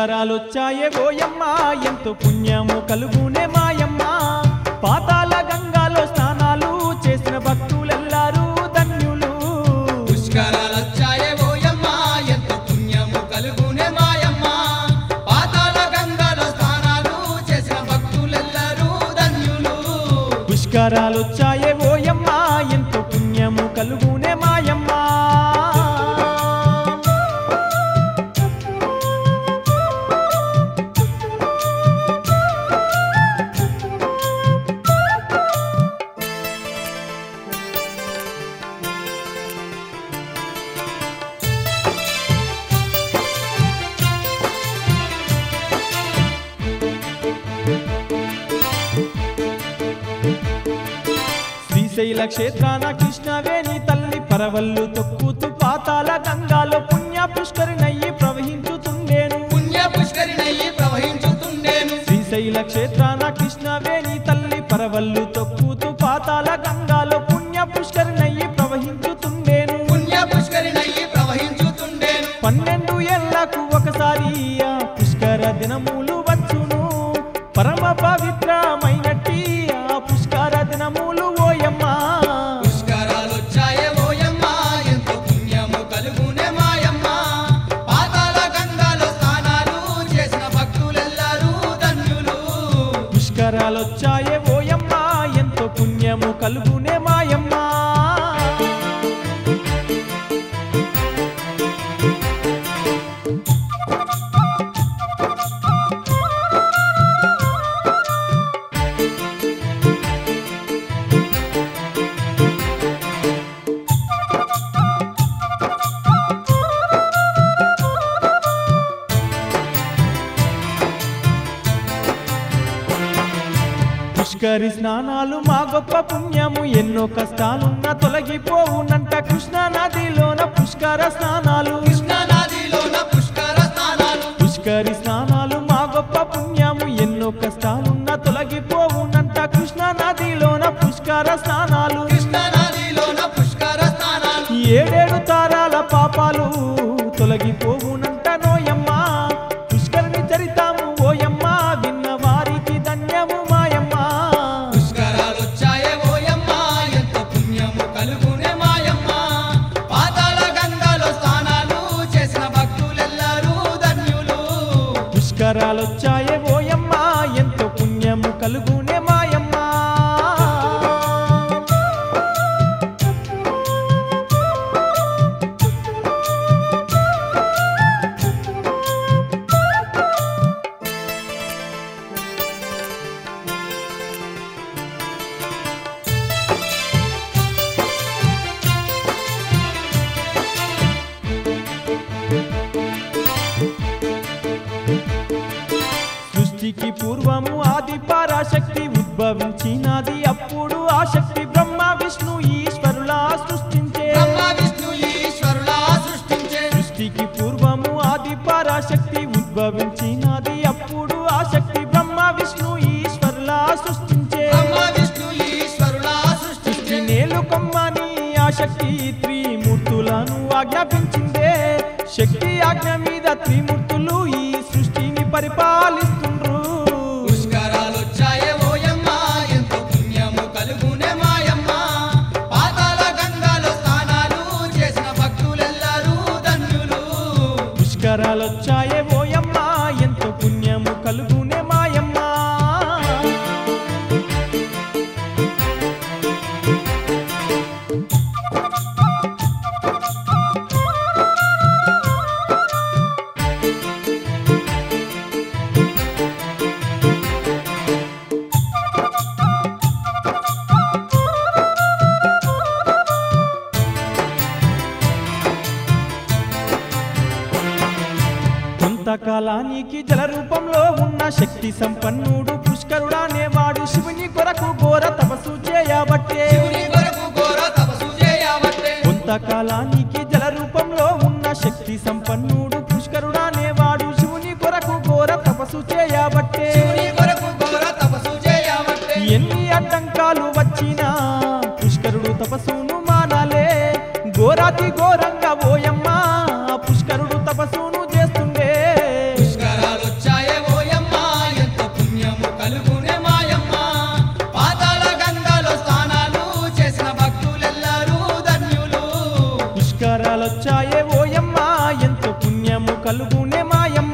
పుష్కరాలొచ్చాయే ఓయమ్మ ఎంతో పుణ్యము కలుగునే మాయమ్మ పాతాల గంగాలో స్నానాలు చేసిన భక్తులెల్లారు ధన్యులు పుష్కరాలొచ్చాయే ఓయమ్మ ఎంత పుణ్యము కలుగునే మాయమ్మ పాతాళ గంగలో స్నానాలు చేసిన భక్తులెల్లరూ ధన్యులు పుష్కరాలొచ్చాయే ఓయమ్మ ఎంతో పుణ్యము కలుగునే మాయమ్మ శ్రీశైల క్షేత్రాన కృష్ణవేణి తల్లి పరవల్లు తొక్కుతూ పాతాల గంగాలో పుణ్య పుష్కరినయ్యి ప్రవహించుతుండేను పుణ్య పుష్కరిణయ్యి ప్రవహించుతుండేను శ్రీశైల క్షేత్రాన కృష్ణవేణి తల్లి పరవల్లు తొక్కుతూ పాతాల గంగాలో పుణ్య పుష్కరినయ్యి ప్రవహించుతుండేను పుణ్య పుష్కరిణయ్యి ప్రవహించుతుండేను పన్నెండు ఏళ్లకు ఒకసారి ఆ పుష్కర దినములు వచ్చును పరమ పవిత్రమైనట్టి ఆ పుష్కర దినములు ఓయమ్మ పుష్కరాలొచ్చాయే ఓయమ్మ ఎంత పుణ్యము కలుగునే మాయమ్మ పాతాళ గంగలో స్నానాలు చేసిన భక్తులెల్లరూ ధన్యులు పుష్కరాలొచ్చాయే ఓయమ్మ ఎంతో పుణ్యము కలుగునే మాయమ్మ పుష్కరి స్నానాలు మా గొప్ప పుణ్యము ఎన్నో కష్టాలున్న తొలగిపోవునంట కృష్ణా నదిలోన పుష్కర స్నానాలు కృష్ణా నదిలోన పుష్కర స్నానాలు పుష్కరి స్నానాలు మా గొప్ప పుణ్యము ఎన్నో కష్టాలున్న తొలగిపోవునంట కృష్ణా నదిలోన పుష్కర స్నానాలు కృష్ణా నదిలోన పుష్కర స్నానాలు ఏడేడు తారాల పాపాలు తొలగిపోవునంట నోయమ్మ పుష్కరిని చరితాము ఓయమ్మ విన్న వారికి ధన్యము మాయమ్మ పుష్కరాలొచ్చాయే ఓయమ్మ ఎంత పుణ్యము కలుగునే మాయమ్మ పాతాళ గంగలో స్నానాలు చేసిన భక్తులెల్లరూ ధన్యులు పుష్కరాలొచ్చాయే ఓయమ్మ ఎంతో పుణ్యము కలుగునే మాయమ్మ సృష్టికి పూర్వము ఆది పరాశక్తి ఉద్భవించినది అప్పుడు ఆ శక్తి బ్రహ్మ విష్ణు ఈశ్వరులా సృష్టించే బ్రహ్మ విష్ణు ఈశ్వరులా సృష్టించే సృష్టికి పూర్వము ఆది పరాశక్తి ఉద్భవించినది అప్పుడు ఆ శక్తి బ్రహ్మ విష్ణు ఈశ్వరులా సృష్టించే బ్రహ్మ విష్ణు ఈశ్వరులా సృష్టి సృష్టించే నేలు కొమ్మని ఆ శక్తి త్రిమూర్తులను ఆజ్ఞాపించిందే శక్తి ఆజ్ఞ మీద త్రిమూర్తులు ఈ సృష్టిని పరిపాలిస్తుండ్రు పుష్కరాలొచ్చాయే ఓయమ్మ ఎంత పుణ్యము కలుగునే మాయమ్మ పాతాళ గంగలో స్నానాలు చేసిన భక్తులెల్లరూ ధన్యులు పుష్కరాలొచ్చాయే ఓయమ్మ ఎంతో పుణ్యము కలుగునే మాయమ్మ కొంతకాలానికి జల రూపంలో ఉన్న శక్తి సంపన్నుడు పుష్కరుడనేవాడు శివుని కొరకు ఘోర తపస్సు చేయబట్టే శివుని కొరకు ఘోర తపస్సు చేయబట్టే కొంతకాలానికి జల రూపంలో ఉన్న శక్తి సంపన్నుడు పుష్కరుడనేవాడు శివుని కొరకు ఘోర తపస్సు చేయబట్టే శివుని కొరకు ఘోర తపస్సు చేయబట్టే ఎన్ని అడ్డంకాలు వచ్చినా పుష్కరుడు తపస్సును మానాలే ఘోరాతి ఘోరంగా ఓయమ్మ పుష్కరుడు తపస్సును చేస్తుండే పుష్కరాలు కలుగునే మాయమ్మ పాతాళ గంగలో స్నానాలు చేసిన భక్తులెల్లరూ ధన్యులు పుష్కరాలొచ్చాయే ఓయమ్మ ఎంతో పుణ్యము కలుగునే మాయమ్మ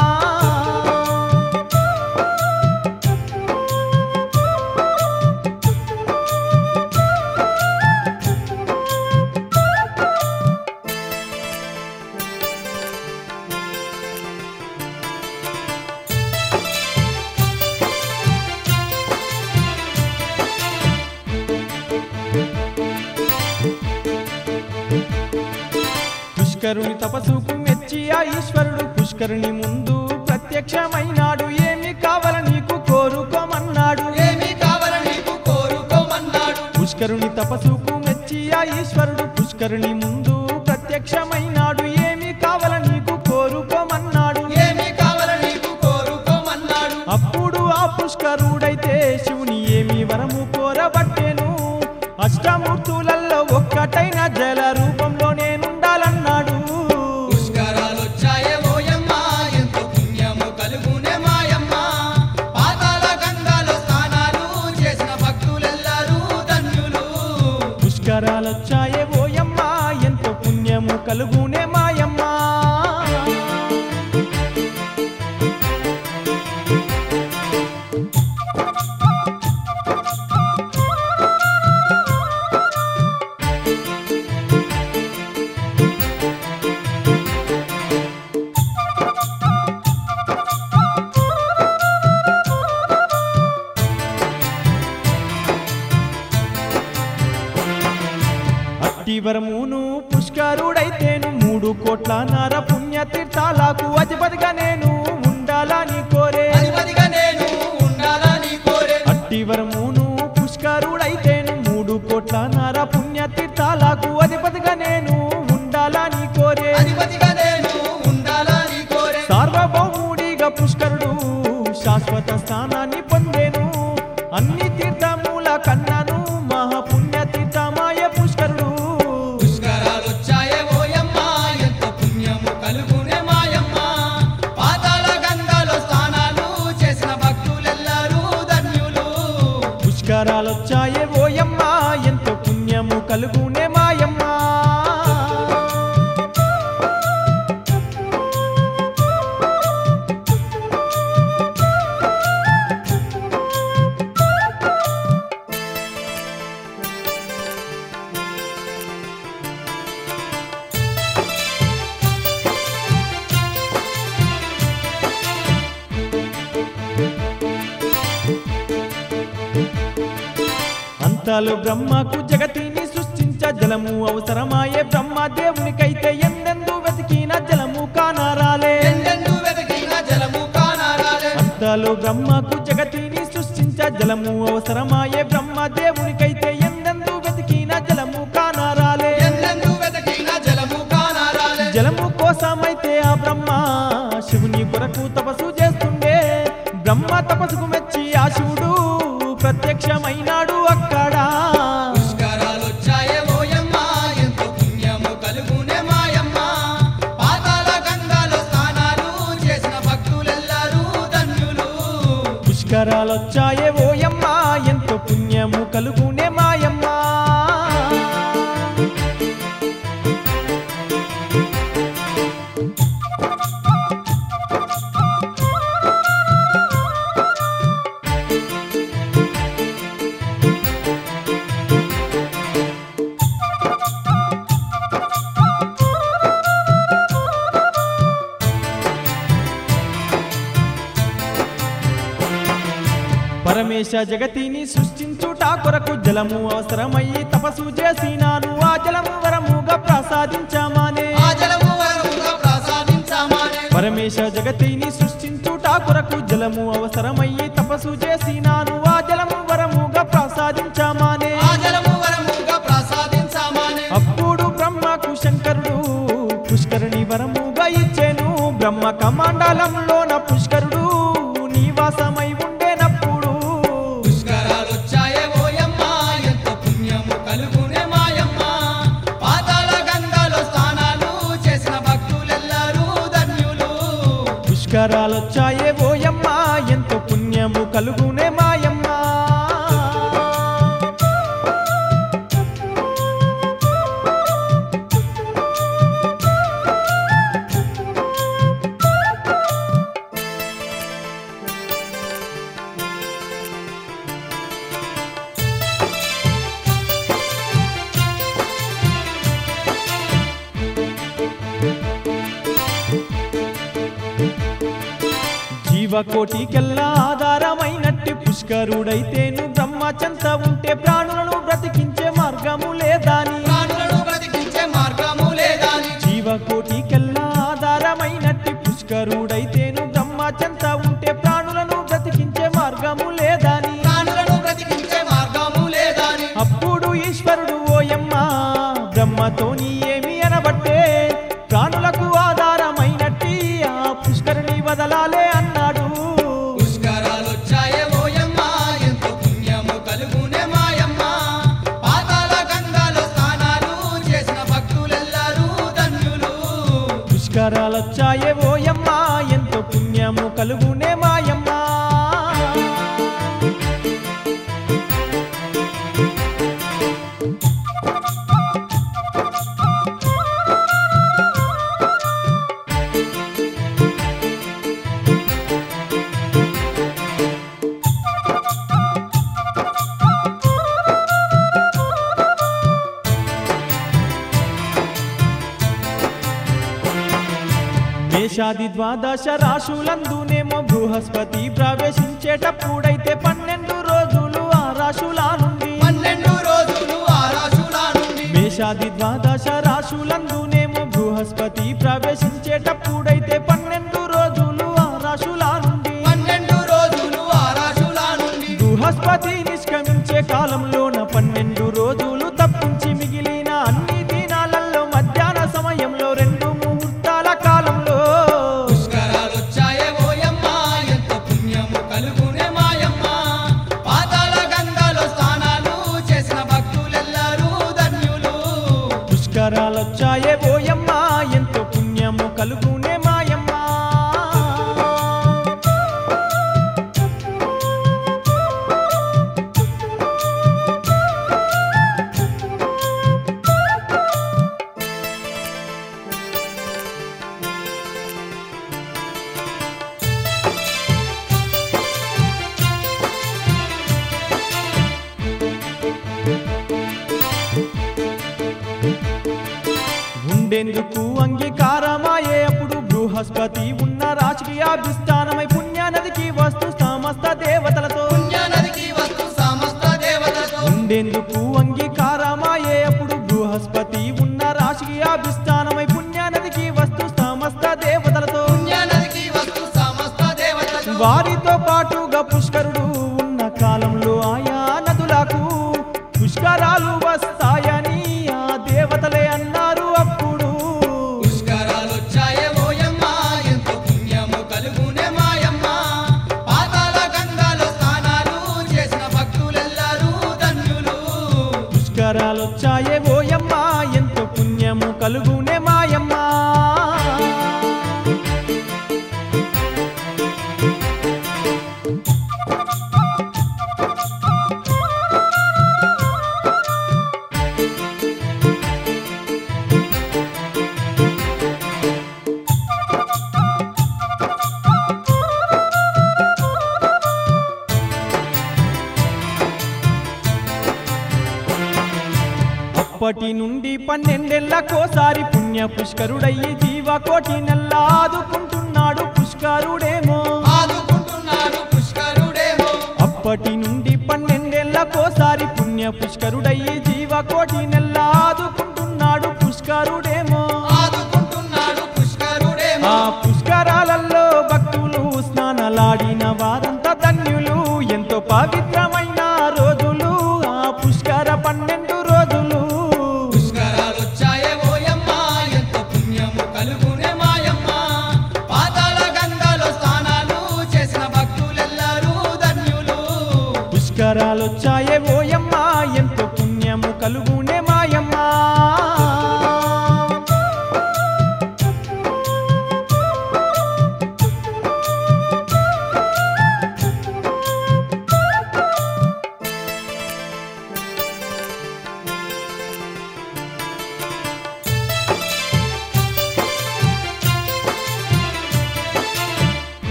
పుష్కరుని తపసుకు మెచ్చి ఆ ఈశ్వరుడు పుష్కరుని ముందు ప్రత్యక్షమైనాడు ఏమి కావాల నీకు కోరుకోమన్నాడు ఏమి కావాల నీకు కోరుకోమన్నాడు పుష్కరుని తపసుకు మెచ్చి ఆ ఈశ్వరుడు పుష్కరుని ముందు ప్రత్యక్షమైనాడు ఏమి కావాల నీకు కోరుకోమన్నాడు ఏమి కావాల నీకు కోరుకోమన్నాడు అప్పుడు ఆ పుష్కరుడైతే శివుని ఏమి వరము కోరబట్టెను అష్టమూర్తులలో ఒక్కటైన జల రూపంలో నేనుండాలన్నాడు పుష్కరాలొచ్చాయే ఓయమ్మ ఎంతో పుణ్యము కలుగునే మాయమ్మ పాతాళ గంగలో స్నానాలు చేసిన భక్తులెల్లరూ ధన్యులు పుష్కరాలొచ్చాయే ఓయమ్మ ఎంతో పుణ్యము కలుగునే మాయమ్మ అట్టివరమును పుష్కరుడైతేను మూడు కోట్ల నర పుణ్య తీర్థాలకు అధిపతిగా నేను ఉండాలని కోరే అధిపతిగా నేను ఉండాలని కోరే అట్టివరమును పుష్కరుడైతేను మూడు కోట్ల నర పుణ్య తీర్థాలకు అధిపతిగా నేను ఉండాలని కోరే అధిపతిగా నేను ఉండాలని కోరే సార్వభౌముడిగా పుష్కరుడు శాశ్వత స్థానాన్ని పొందేను అన్ని తీర్థముల కన్నాను మహాపుణ్య తీర్థమాయ పుష్కరుడు పుష్కరాలొచ్చాయే ఓయమ్మ ఎంతో పుణ్యము కలుగునే మాయమ్మ పాతాళ గంగలో స్నానాలు చేసిన భక్తులెల్లరూ ధన్యులు పుష్కరాలొచ్చాయే ఓయమ్మ ఎంతో పుణ్యము కలుగునే మాయమ్మ అంతలో బ్రహ్మకు జగతిని సృష్టించ జలము అవసరమాయే బ్రహ్మ దేవునికైతే ఎందెందు వెతికిన జలము కానారాలే ఎన్నెందు వెతికిన జలము కానారాలే అంతలో బ్రహ్మకు జగతిని సృష్టించ జలము అవసరమాయే బ్రహ్మ దేవునికైతే ఎందెందు వెతికిన జలము కానారాలే ఎన్నెందు వెతికిన జలము కానారాలే జలము కోసమైతే ఆ బ్రహ్మ శివుని కొరకు తపస్సు చేస్తుండే బ్రహ్మ తపస్సుకు మెచ్చి ఆ శివుడు ప్రత్యక్షమైనాడు అక్కడ పుష్కరాలొచ్చాయే ఓయమ్మ ఎంతో పుణ్యము కలుగునే మాయమ్మ పాతాళ గంగలో స్నానాలు చేసిన భక్తులెల్లరూ ధన్యులు పుష్కరాలొచ్చాయే ఓయమ్మ ఎంతో పుణ్యము కలుగునే మాయమ్మ పరమేశ జగతిని సృష్టించుట కొరకు జలము అవసరమయ్యి తపస్సు చేసినాను ఆ జలము వరముగా ప్రసాదించామానే ఆ జలము వరముగా ప్రసాదించామానే పరమేశ జగతిని సృష్టించుట కొరకు జలము అవసరమయ్యి తపస్సు చేసినాను ఆ జలము వరముగా ప్రసాదించామానే ఆ జలము వరముగా ప్రసాదించామానే అప్పుడు బ్రహ్మకు శంకరుడు పుష్కరుని వరముగా ఇచ్చెను బ్రహ్మ కమాండలంలోన పుష్కరుడు నివాసమై ఉండేనప్పుడు పుష్కరాలొచ్చాయే ఓయమ్మ ఎంతో పుణ్యము కలుగునే మాయమ్మ పాతాళ గంగలో స్నానాలు చేసిన భక్తులెల్లరూ ధన్యులు పుష్కరాలొచ్చాయే ఓయమ్మ ఎంతో పుణ్యము కలుగునే మాయమ్మ జీవకోటికెల్లా ఆధారమైనట్టి పుష్కరుడైతేను బ్రహ్మచంత ఉంటే ప్రాణులను బ్రతికించే మార్గము లేదాని ప్రాణులను బ్రతికించే మార్గము లేదాని జీవకోటికెల్లా ఆధారమైనట్టి పుష్కరుడైతేను బ్రహ్మచంత ఉంటే ప్రాణులను బ్రతికించే మార్గము లేదాని ప్రాణులను బ్రతికించే మార్గము లేదాని అప్పుడు ఈశ్వరుడు ఓయమ్మ బ్రహ్మతోని ఏమి అనబట్టే ప్రాణులకు ఆధారమైనట్టి ఆ పుష్కరుని వదలాలే అన్నాడు పుష్కరాలొచ్చాయే ఓయమ్మ ఎంతో పుణ్యము కలుగునే మాయమ్మ పాతాళ గంగలో స్నానాలు చేసిన భక్తులెల్లరూ ధన్యులు పుష్కరాలొచ్చాయే ఓయమ్మ ఎంతో పుణ్యము కలుగునే మాయమ్మ మేషాది ద్వాదశ రాశులందునేమో బృహస్పతి ప్రవేశించేటప్పుడైతే పన్నెండు రోజులు ఆ రాశుల నుండి పన్నెండు రోజులు ఆ రాశుల నుండి మేషాది ద్వాదశ రాశులందునేమో బృహస్పతి ప్రవేశించేటప్పుడైతే పన్నెండు రోజులు ఆ రాశుల నుండి పన్నెండు రోజులు ఆ రాశుల నుండి బృహస్పతి నిష్క్రమించే కాలంలోన పన్నెండు రోజులు తప్పించి మిగిలిన అన్ని దినాలలో మధ్యాహ్న సమయంలో రెండు ముహూర్తాల కాలంలో పుష్కరాలొచ్చాయే ఓయమ్మ ఎంతో పుణ్యము కలుగునే మాయమ్మ పాతాళ గంగలో స్నానాలు చేసిన భక్తులెల్లరూ ధన్యులు పుష్కరాలొచ్చాయే ఓయమ్మ ఎంతో పుణ్యము కలుగునే మాయమ్మ ఉండేందుకు అంగీకారమాయే అప్పుడు బృహస్పతి ఉన్న రాజకీయాభిస్థానమై పుణ్యనదికి వస్తు సమస్త దేవతలతో పుణ్యనదికి వస్తు సమస్త దేవతలతో ఉండేందుకు అంగీకారమాయే అప్పుడు బృహస్పతి ఉన్న రాజకీయాభిస్థానమై పుణ్యనదికి వస్తు సమస్త దేవతలతో పుణ్యనదికి వస్తు సమస్త దేవతలతో వారితో పాటుగా పుష్కరుడు ఉన్న కాలంలో ఆయా నదులకు పుష్కరాలు వస్తాయని ఆ దేవతలే అన్నారు అప్పుడు పుష్కరాలొచ్చాయే ఓయమ్మ ఎంతో పుణ్యము కలుగునే మాయమ్మ పాతాళ గంగలో స్నానాలు చేసిన భక్తులెల్లరూ ధన్యులు పుష్కరాలొచ్చాయే ఓయమ్మ ఎంతో పుణ్యము కలుగునే మాయమ్మ అప్పటి నుండి పన్నెండేళ్లకోసారి పుణ్య పుష్కరుడయ్యి జీవకోటి నెల్ల ఆదుకుంటున్నాడు పుష్కరుడేమో ఆదుకుంటున్నాడు పుష్కరుడేమో అప్పటి నుండి పన్నెండేళ్లకోసారి పుణ్య పుష్కరుడయ్యి జీవకోటి నెల్ల ఆదుకుంటున్నాడు పుష్కరుడేమో ఆదుకుంటున్నాడు పుష్కరుడేమో ఆ పుష్కరాలలో భక్తులు స్నానలాడిన వారంతా ధన్యులు ఎంతో పవిత్రమైన రోజులు ఆ పుష్కర పన్నెండు రోజులు పుష్కరాలొచ్చాయే ఓయమ్మ ఎంతో పుణ్యము కలుగునే మాయమ్మ పాతాళ గంగలో స్నానాలు చేసిన భక్తులెల్లరూ ధన్యులు పుష్కరాలొచ్చాయే ఓయమ్మ ఎంతో పుణ్యము కలుగునే మాయమ్మ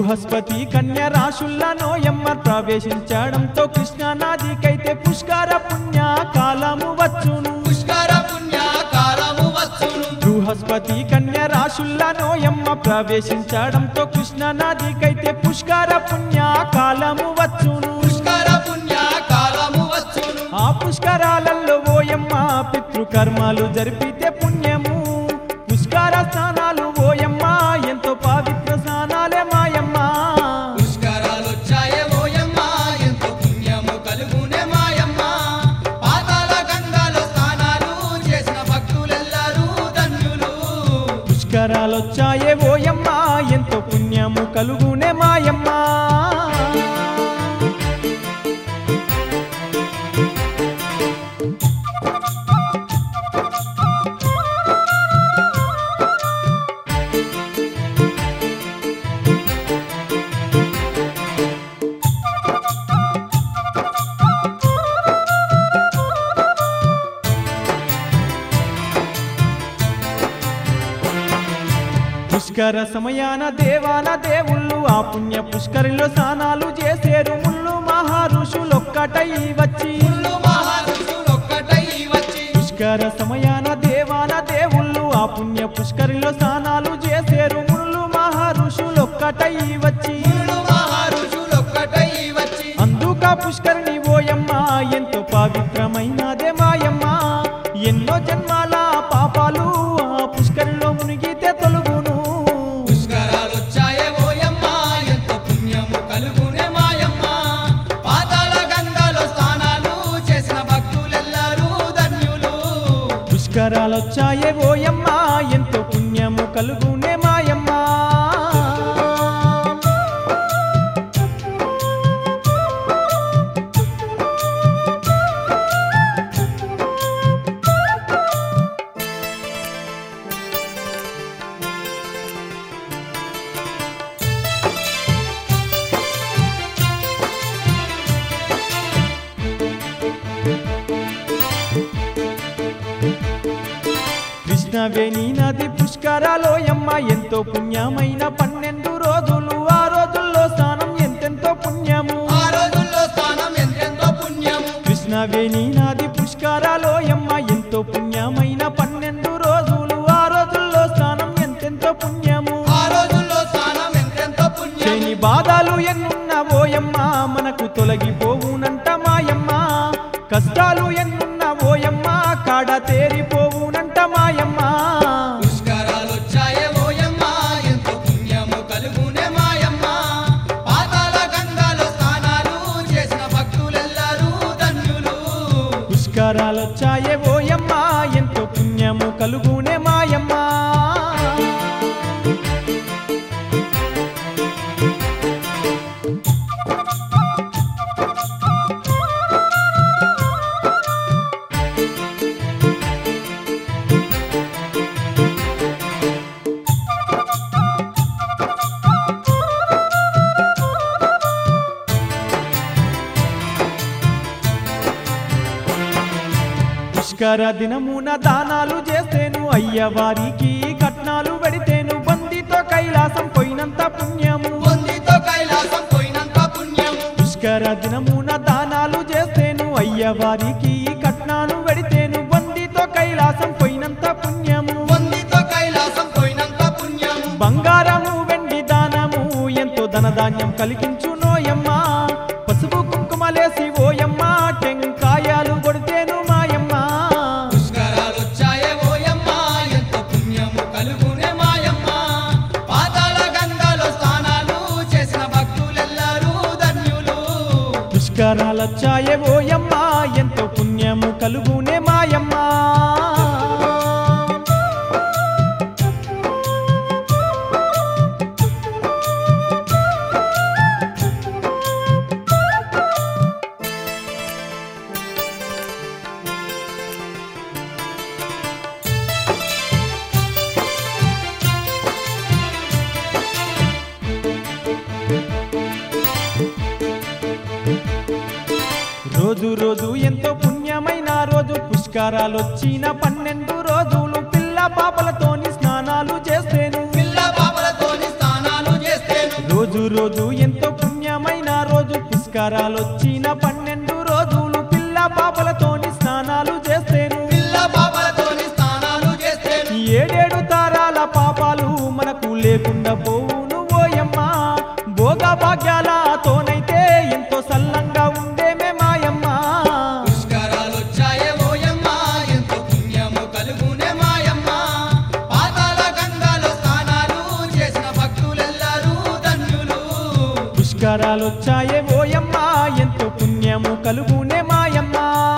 బృహస్పతి కన్య రాశుల్లా నోయమ్మ ప్రవేశించడంతో కృష్ణా నదికైతే పుష్కర పుణ్య కాలము వచ్చును పుష్కర పుణ్య కాలము వచ్చును బృహస్పతి కన్య రాశుల్లా నోయమ్మ ప్రవేశించడంతో కృష్ణా నదికైతే పుష్కర పుణ్య కాలము వచ్చును పుష్కర పుణ్య కాలము వచ్చును ఆ పుష్కరాలలో ఓయమ్మ పితృకర్మాలు జరిపితే పుణ్యము పుష్కర స్నానాలు ఓయమ్మ ఎంతో పవిత్ర స్నానాలే మాయమ్మ పుష్కరాలొచ్చాయే ఓయమ్మ ఎంతో పుణ్యము కలుగునే మాయమ్మ పాతాల గంగలో స్నానాలు చేసిన భక్తులెల్లరూ ధన్యులు పుష్కరాలొచ్చాయే ఓయమ్మ ఎంతో పుణ్యము కలుగునే మాయమ్మ పుష్కర సమయాన దేవాన దేవుళ్ళు ఆ పుణ్య పుష్కరిలో స్నానాలు చేసేరు ముళ్ళు మహారుషులొక్కటై వచ్చి ముళ్ళు మహర్షులొక్కటై వచ్చి పుష్కర సమయాన దేవాన దేవుళ్ళు ఆ పుణ్య పుష్కరిలో స్నానాలు చేసేరు ముళ్ళు మహారుషులొక్కటై వచ్చి ముళ్ళు మహర్షులొక్కటై వచ్చి అందుక పుష్కరిణి ఓయమ్మ ఎంతో పవిత్రమైనదే మాయమ్మ ఎన్నో జన్మాల పాపాలు ఆ పుష్కరిలో మునిగితే తొలుగును పుష్కరాలొచ్చాయే ఓయమ్మ ఎంతో పుణ్యము కలుగునే మాయమ్మ పాతాళ గంగలో స్నానాలు చేసిన భక్తులెల్లరూ ధన్యులు పుష్కరాలొచ్చాయే ఓయమ్మ ఎంతో పుణ్యము కలుగునే మాయమ్మ కృష్ణవేణి నది పుష్కరాలోయమ్మ ఎంతో పుణ్యమైన పన్నెండు రోజులు ఆ రోజుల్లో స్నానం ఎంతెంతో పుణ్యము ఆ రోజుల్లో స్నానం ఎంతెంతో పుణ్యము కృష్ణవేణి నది పుష్కరాలోయమ్మ ఎంతో పుణ్యమైన పన్నెండు రోజులు ఆ రోజుల్లో స్నానం ఎంతెంతో పుణ్యము ఆ రోజుల్లో స్నానం ఎంతెంతో పుణ్యము శని బాధలు ఎన్నున్న ఓయమ్మ మనకు తొలగిపోవునంట మాయమ్మ కష్టాలు ఎన్నున్న ఓయమ్మ కాడ తేరిపోవునంట మాయమ్మ పుష్కరాలొచ్చాయే ఓయమ్మ ఎంతో పుణ్యము కలుగునే మాయమ్మ పాతాళ గంగలో స్నానాలు చేసిన భక్తులెల్లరూ ధన్యులు పుష్కరాలొచ్చాయే ఓయమ్మ ఎంతో పుణ్యము కలుగునే మాయమ్మ పుష్కర దినమున దానాలు చేస్తేను అయ్యవారికి కట్నాలు పెడితేను బందితో కైలాసం పోయినంత పుణ్యము పొందితో కైలాసం పోయినంత పుణ్యము పుష్కర దినమున దానాలు చేస్తేను అయ్యవారికి కట్నాలు పెడితేను బందితో కైలాసం పోయినంత పుణ్యము పొందితో కైలాసం పోయినంత పుణ్యము బంగారము వెండి దానము ఎంతో ధనధాన్యం కలిగించు నోయమ్మ పసుపు కుంకుమలేసి ఓయమ్మ టెంకాయాలు కొడితేను మాయమ్మ పుష్కరాలొచ్చాయే ఓయమ్మ ఎంతో పుణ్యము కలుగునే మాయమ్మ పాతాళ గంగలో స్నానాలు చేసిన భక్తులెల్లరూ ధన్యులు పుష్కరాలొచ్చాయే ఓయమ్మ ఎంతో పుణ్యము కలుగునే మాయమ్మ రోజు రోజు ఎంతో పుణ్యమైన రోజు పుష్కరాలొచ్చిన పన్నెండు రోజులు పిల్ల పాపలతోని స్నానాలు చేస్తేను పిల్ల పాపలతోని స్నానాలు చేస్తేను రోజు రోజు ఎంతో పుణ్యమైన రోజు పుష్కరాలొచ్చిన పన్నెండు రోజులు పిల్ల పాపలతోని స్నానాలు చేస్తేను పిల్ల పాపలతోని స్నానాలు చేస్తేను ఏడేడు తారాల పాపాలు మనకు లేకుండా పోవును ఓయమ్మ భోగ భాగ్యాలతోనైతే ఎంతో సల్లంగా ఉండేమే మాయమ్మ పుష్కరాలొచ్చాయే ఓయమ్మ ఎంతో పుణ్యము కలుగునే మాయమ్మ పాతాల గంగలో స్నానాలు చేసిన భక్తులెల్లరూ ధన్యులు పుష్కరాలొచ్చాయే ఓయమ్మ ఎంతో పుణ్యము కలుగునే మాయమ్మ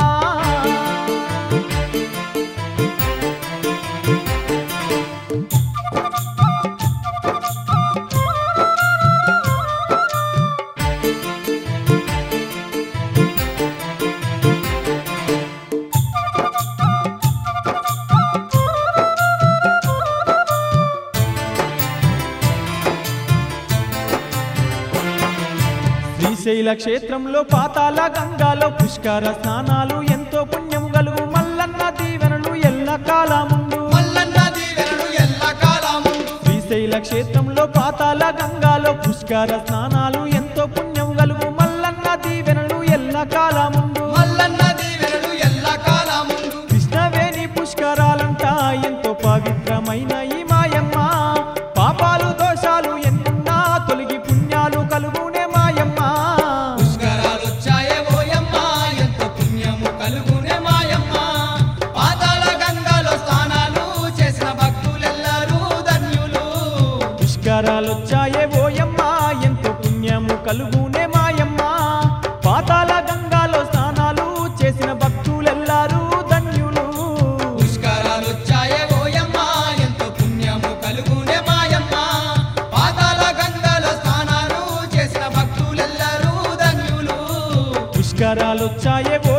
శ్రీశైల క్షేత్రంలో పాతాల గంగాలో పుష్కర స్నానాలు ఎంతో పుణ్యము గలుగు మల్లన్న దీవెనలు ఎల్ల కాలముందు మల్లన్న దీవెనలు ఎల్లకాలముందు శ్రీశైల క్షేత్రంలో పాతాల గంగాలో పుష్కర స్నానాలు ఎంతో పుణ్యము గలుగు మల్లన్న దీవెనలు ఎల్ల కాలముందు మల్లన్న దీవెనలు ఎల్లకాలముందు కృష్ణవేణి పుష్కరాలంట ఎంతో పవిత్రమైన ఈ మాయమ్మ పాపాలు దోషాలు ఎన్నున్నా తొలగి పుణ్యాలు కలుగునే మాయమ్మ పుష్కరాలొచ్చాయే ఓయమ్మ ఎంతో పుణ్యము కలుగునే మాయమ్మ పాతాళ గంగలో స్నానాలు చేసిన భక్తులెల్లరూ ధన్యులు పుష్కరాలొచ్చాయే ఓయమ్మ ఎంతో పుణ్యము కలుగునే మాయమ్మ పాతాల గంగాలో స్నానాలు చేసిన భక్తులెల్లారూ ధన్యులు పుష్కరాలొచ్చాయే ఓయమ్మ ఎంతో పుణ్యము కలుగునే మాయమ్మ పాతాళ గంగలో స్నానాలు చేసిన భక్తులెల్లరూ ధన్యులు పుష్కరాలొచ్చాయే